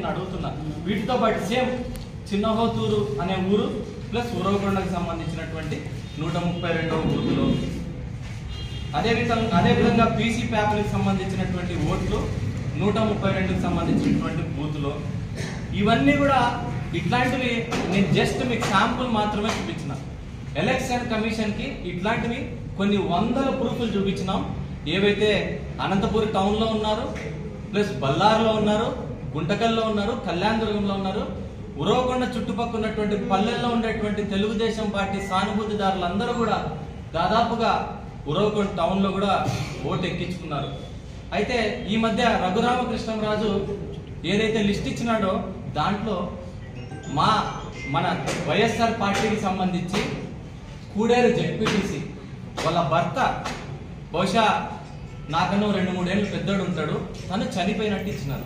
నేను అడుగుతున్నా వీటితో పాటు సేమ్ చిన్నహోతూరు అనే ఊరు ప్లస్ ఉరవకొండకు సంబంధించినటువంటి నూట ముప్పై రెండవ బూతులో అదే విధంగా అదే విధంగా పీసీ ప్యాప్లకు సంబంధించినటువంటి ఓట్లు నూట ముప్పై రెండుకి సంబంధించినటువంటి బూత్లో ఇవన్నీ కూడా ఇట్లాంటివి నేను జస్ట్ మీకు శాంపుల్ మాత్రమే చూపించిన ఎలక్షన్ కమిషన్కి ఇట్లాంటివి కొన్ని వందల ప్రూఫ్లు చూపించినాం ఏవైతే అనంతపురి టౌన్లో ఉన్నారు ప్లస్ బల్లార్లో ఉన్నారు గుంటకల్లో ఉన్నారు కళ్యాణదుర్గంలో ఉన్నారు ఉరవకొండ చుట్టుపక్కల ఉన్నటువంటి పల్లెల్లో ఉండేటువంటి తెలుగుదేశం పార్టీ సానుభూతిదారులందరూ కూడా దాదాపుగా ఉరవకొండ టౌన్లో కూడా ఓటు ఎక్కించుకున్నారు అయితే ఈ మధ్య రఘురామకృష్ణరాజు ఏదైతే లిస్ట్ ఇచ్చినాడో దాంట్లో మా మన వైఎస్ఆర్ పార్టీకి సంబంధించి కూడేరు జెడ్పీటీసీ వాళ్ళ భర్త బహుశా నాకన్నా రెండు మూడేళ్ళు పెద్దోడు ఉంటాడు తను చనిపోయినట్టు ఇచ్చినారు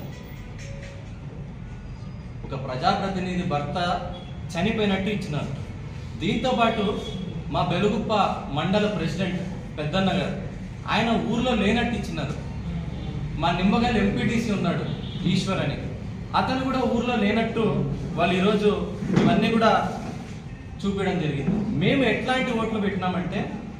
ఒక ప్రజాప్రతినిధి భర్త చనిపోయినట్టు ఇచ్చినారు దీంతో పాటు మా బెలుగుప్ప మండల ప్రెసిడెంట్ పెద్దన్న గారు ఆయన ఊర్లో లేనట్టు ఇచ్చినారు మా నిమ్మగల్ ఎంపీటీసీ ఉన్నాడు ఈశ్వర్ అని అతను కూడా ఊర్లో లేనట్టు వాళ్ళు ఈరోజు ఇవన్నీ కూడా చూపించడం జరిగింది మేము ఎట్లాంటి ఓట్లు పెట్టినామంటే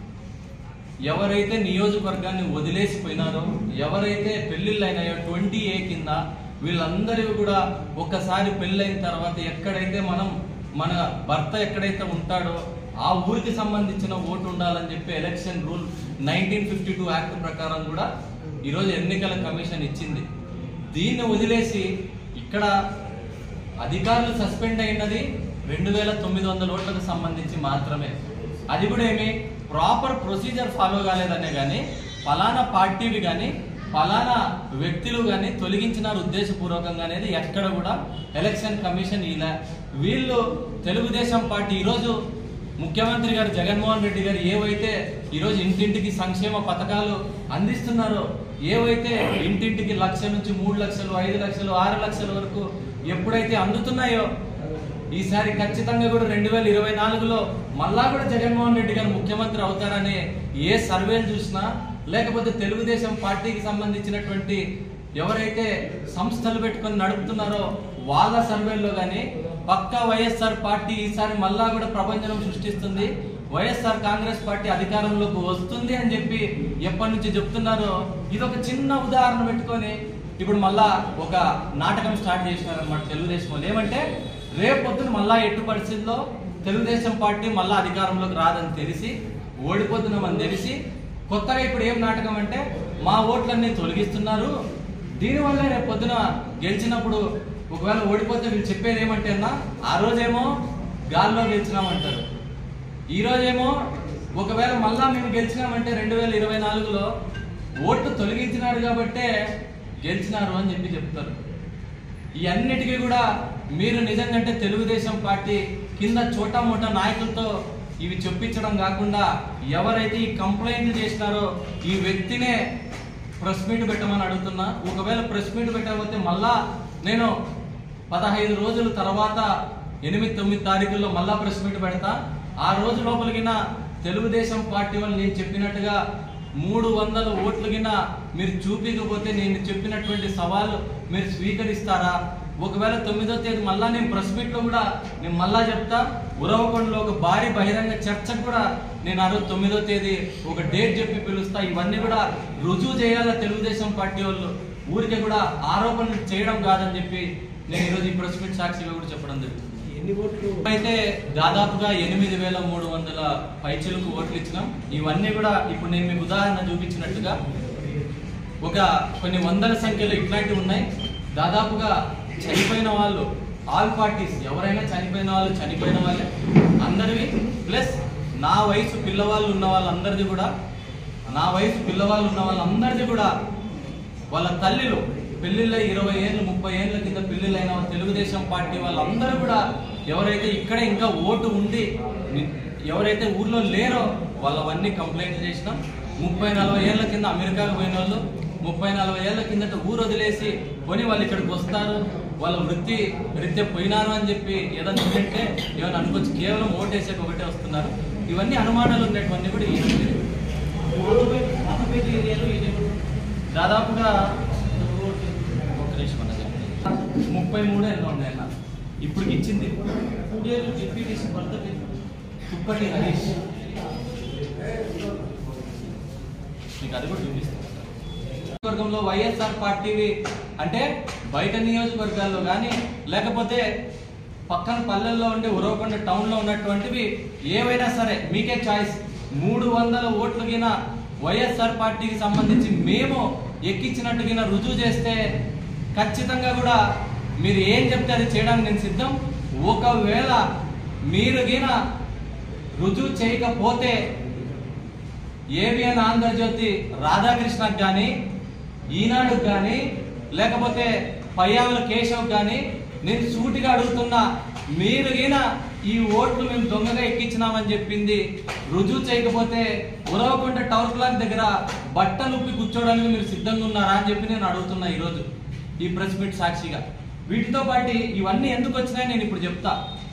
ఎవరైతే నియోజకవర్గాన్ని వదిలేసిపోయినారో ఎవరైతే పెళ్లిళ్ళు అయినాయో ట్వంటీ ఏ కింద వీళ్ళందరివి కూడా ఒక్కసారి పెళ్ళైన తర్వాత ఎక్కడైతే మనం మన భర్త ఎక్కడైతే ఉంటాడో ఆ ఊరికి సంబంధించిన ఓటు ఉండాలని చెప్పి election rule nineteen fifty two act ప్రకారం కూడా ఈరోజు ఎన్నికల కమిషన్ ఇచ్చింది దీన్ని వదిలేసి ఇక్కడ అధికారులు సస్పెండ్ అయినది రెండు వేల తొమ్మిది వందల ఓట్లకు సంబంధించి మాత్రమే అది కూడా ఏమి ప్రాపర్ ప్రొసీజర్ ఫాలో కాలేదనే కానీ ఫలానా పార్టీవి కానీ ఫలానా వ్యక్తులు కానీ తొలగించినారు ఉద్దేశపూర్వకంగా అనేది ఎక్కడ కూడా ఎలక్షన్ కమిషన్ ఇలా వీళ్ళు తెలుగుదేశం పార్టీ ఈరోజు ముఖ్యమంత్రి గారు జగన్మోహన్ రెడ్డి గారు ఏవైతే ఈరోజు ఇంటింటికి సంక్షేమ పథకాలు అందిస్తున్నారో ఏవైతే ఇంటింటికి లక్ష నుంచి మూడు లక్షలు ఐదు లక్షలు ఆరు లక్షల వరకు ఎప్పుడైతే అందుతున్నాయో ఈసారి ఖచ్చితంగా కూడా రెండు వేల ఇరవై నాలుగులో మళ్ళా కూడా జగన్మోహన్ రెడ్డి గారు ముఖ్యమంత్రి అవుతారనే ఏ సర్వేలు చూసినా లేకపోతే తెలుగుదేశం పార్టీకి సంబంధించినటువంటి ఎవరైతే సంస్థలు పెట్టుకొని నడుపుతున్నారో వాళ్ళ సర్వేల్లో కానీ పక్కా వైఎస్ఆర్ పార్టీ ఈసారి మళ్ళా కూడా ప్రపంచం సృష్టిస్తుంది వైఎస్ఆర్ కాంగ్రెస్ పార్టీ అధికారంలోకి వస్తుంది అని చెప్పి ఎప్పటి నుంచి చెప్తున్నారో ఇది ఒక చిన్న ఉదాహరణ పెట్టుకొని ఇప్పుడు మళ్ళా ఒక నాటకం స్టార్ట్ చేసినారనమాట తెలుగుదేశం వాళ్ళు ఏమంటే రేపు పొద్దున మళ్ళా ఎట్టు పరిస్థితుల్లో తెలుగుదేశం పార్టీ మళ్ళా అధికారంలోకి రాదని తెలిసి ఓడిపోతున్నామని తెలిసి కొత్తగా ఇప్పుడు ఏం నాటకం అంటే మా ఓట్లన్నీ తొలగిస్తున్నారు దీనివల్ల రేపు పొద్దున గెలిచినప్పుడు ఒకవేళ ఓడిపోతే వీళ్ళు చెప్పేది ఏమంటే అన్న ఆ రోజేమో గాల్లో గెలిచినామంటారు ఈ రోజేమో ఒకవేళ మళ్ళా మేము గెలిచినామంటే రెండు వేల ఇరవై నాలుగులో ఓట్లు తొలగించినారు కాబట్టే గెలిచినారు అని చెప్పి చెప్తారు ఈ అన్నిటికీ కూడా మీరు నిజంగా అంటే తెలుగుదేశం పార్టీ కింద చోటా మోటా నాయకులతో ఇవి చెప్పించడం కాకుండా ఎవరైతే ఈ కంప్లైంట్లు చేసినారో ఈ వ్యక్తినే ప్రెస్ మీట్ పెట్టమని అడుగుతున్నా ఒకవేళ ప్రెస్ మీట్ పెట్టకపోతే మళ్ళా నేను పదహైదు రోజుల తర్వాత ఎనిమిది తొమ్మిది తారీఖుల్లో మళ్ళా ప్రెస్ మీట్ పెడతా ఆ రోజు లోపలికిన తెలుగుదేశం పార్టీ వాళ్ళు నేను చెప్పినట్టుగా మూడు వందల ఓట్లు గిన మీరు చూపించకపోతే నేను చెప్పినటువంటి సవాలు మీరు స్వీకరిస్తారా ఒకవేళ తొమ్మిదో తేదీ మళ్ళా నేను ప్రెస్ మీట్ లో కూడా నేను మళ్ళా చెప్తా ఉరవకొండలో ఒక భారీ బహిరంగ చర్చకు కూడా నేను ఆ రోజు తొమ్మిదో తేదీ ఒక డేట్ చెప్పి పిలుస్తా ఇవన్నీ కూడా రుజువు చేయాలా తెలుగుదేశం పార్టీ వాళ్ళు ఊరికే కూడా ఆరోపణలు చేయడం కాదని చెప్పి నేను ఈరోజు ఈ ప్రెస్ మీట్ సాక్షిగా కూడా చెప్పడం జరుగుతుంది ఎన్ని ఓట్లు అయితే దాదాపుగా ఎనిమిది వేల మూడు వందల పైచలకు ఓట్లు ఇచ్చినాం ఇవన్నీ కూడా ఇప్పుడు నేను మీకు ఉదాహరణ చూపించినట్టుగా ఒక కొన్ని వందల సంఖ్యలో ఇట్లాంటివి ఉన్నాయి దాదాపుగా చనిపోయిన వాళ్ళు ఆల్ పార్టీస్ ఎవరైనా చనిపోయిన వాళ్ళు చనిపోయిన వాళ్ళే అందరివి ప్లస్ నా వయసు పిల్లవాళ్ళు ఉన్న వాళ్ళందరిది కూడా నా వయసు పిల్లవాళ్ళు ఉన్న వాళ్ళందరిది కూడా వాళ్ళ తల్లిలు పెళ్లిళ్ళ ఇరవై ఏళ్ళు ముప్పై ఏళ్ళ కింద పెళ్లిళ్ళైన తెలుగుదేశం పార్టీ వాళ్ళందరూ కూడా ఎవరైతే ఇక్కడ ఇంకా ఓటు ఉండి ని- ఎవరైతే ఊర్లో లేరో వాళ్ళవన్నీ కంప్లైంట్ చేసినాం ముప్పై నలభై ఏళ్ళ కింద అమెరికాకు పోయిన వాళ్ళు ముప్పై నలభై ఏళ్ళ కిందట ఊరు వదిలేసి కొని వాళ్ళు ఇక్కడికి వస్తారు వాళ్ళ వృత్తి రీత్యా పోయినారు అని చెప్పి ఏదైనా ఉందంటే ఏమైనా అనుకోవచ్చు కేవలం ఓటేసేకి ఒకటే వస్తున్నారు ఇవన్నీ అనుమానాలు ఉన్నటువంటి కూడా ఈ పాతపేట పాతపేట ఏరియాలో ఎన్ని ఓట్లు దాదాపుగా ఒక నిమిషం అన్న చెప్తాను. ముప్పై మూడు ఎన్నో ఉన్నాయి అన్న ఇప్పుడు ఇచ్చింది కుడేరు డిప్యూటీసీ భర్త పేరు తుప్పటి హరీష్ మీకు అది కూడా చూపిస్తాను నియోజకవర్గంలో వైఎస్ఆర్ పార్టీవి అంటే బయట నియోజకవర్గాల్లో కానీ లేకపోతే పక్కన పల్లెల్లో ఉండే ఉరవకొండ టౌన్లో ఉన్నటువంటివి ఏవైనా సరే మీకే చాయిస్ మూడు వందల ఓట్లు గిన వైఎస్ఆర్ పార్టీకి సంబంధించి మేము ఎక్కించినట్టు గిన రుజువు చేస్తే ఖచ్చితంగా కూడా మీరు ఏం చెప్తే అది చేయడానికి నేను సిద్ధం ఒకవేళ మీరు గిన రుజువు చేయకపోతే ఏవిఎన్ ఆంధ్రజ్యోతి రాధాకృష్ణకు కానీ ఈనాడుకు కానీ లేకపోతే పయ్యావుల కేశవ్ కానీ నేను సూటిగా అడుగుతున్నా మీరు గిన ఈ ఓట్లు మేము దొంగగా ఎక్కించినామని చెప్పింది రుజువు చేయకపోతే ఉరవకొండ టవర్ క్లాక్ దగ్గర బట్టలు ఉప్పి కూర్చోడానికి మీరు సిద్ధంగా ఉన్నారా అని చెప్పి నేను అడుగుతున్నా ఈరోజు ఈ ప్రెస్ మీట్ సాక్షిగా వీటితో పాటు ఇవన్నీ ఎందుకు వచ్చినాయి నేను ఇప్పుడు చెప్తా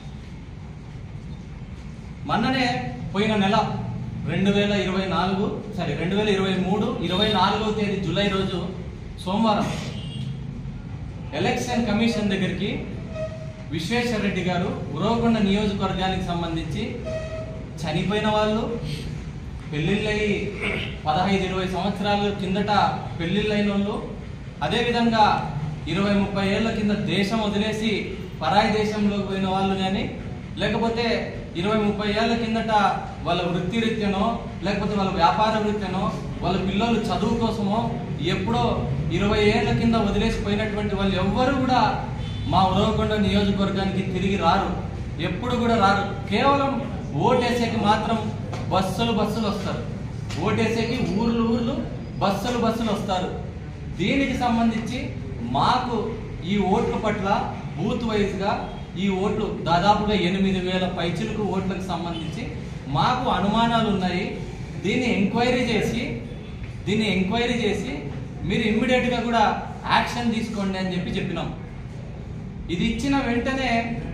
మొన్ననే పోయిన నెల రెండు వేల ఇరవై నాలుగు సారీ రెండు వేల ఇరవై మూడు ఇరవై నాలుగవ తేదీ జూలై రోజు సోమవారం ఎలక్షన్ కమిషన్ దగ్గరికి విశ్వేశ్వర రెడ్డి గారు ఉరవకొండ నియోజకవర్గానికి సంబంధించి చనిపోయిన వాళ్ళు పెళ్ళిళ్ళయి పదహైదు ఇరవై సంవత్సరాల కిందట పెళ్ళిళ్ళైన వాళ్ళు అదేవిధంగా ఇరవై ముప్పై ఏళ్ల కింద దేశం వదిలేసి పరాయి దేశంలోకి పోయిన వాళ్ళు కానీ లేకపోతే ఇరవై ముప్పై ఏళ్ల కిందట వాళ్ళ వృత్తి రీత్యనో లేకపోతే వాళ్ళ వ్యాపార వృత్తినో వాళ్ళ పిల్లలు చదువు కోసమో ఎప్పుడో ఇరవై ఏళ్ల కింద వదిలేసిపోయినటువంటి వాళ్ళు ఎవ్వరు కూడా మా ఉరవకొండ నియోజకవర్గానికి తిరిగి రారు ఎప్పుడు కూడా రారు కేవలం ఓటేసేకి మాత్రం బస్సులు బస్సులు వస్తారు ఓటేసేకి ఊర్లు ఊర్లు బస్సులు బస్సులు వస్తారు దీనికి సంబంధించి మాకు ఈ ఓట్ల పట్ల బూత్ వైజ్గా ఈ ఓట్లు దాదాపుగా ఎనిమిది వేల పైచిలకు ఓట్లకు సంబంధించి మాకు అనుమానాలు ఉన్నాయి దీన్ని ఎంక్వైరీ చేసి దీన్ని ఎంక్వైరీ చేసి మీరు ఇమ్మీడియట్గా కూడా యాక్షన్ తీసుకోండి అని చెప్పి చెప్పినాం ఇది ఇచ్చిన వెంటనే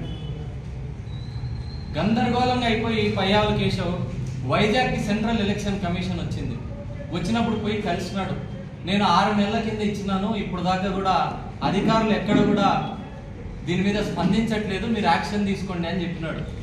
గందరగోళంగా అయిపోయి పయ్యావుల కేశవ్ వైజాగ్కి సెంట్రల్ ఎలక్షన్ కమిషన్ వచ్చింది వచ్చినప్పుడు పోయి కలిసినాడు నేను ఆరు నెలల కింద ఇచ్చినాను ఇప్పుడు దాకా కూడా అధికారులు ఎక్కడ కూడా దీని మీద స్పందించట్లేదు మీరు యాక్షన్ తీసుకోండి అని చెప్పినాడు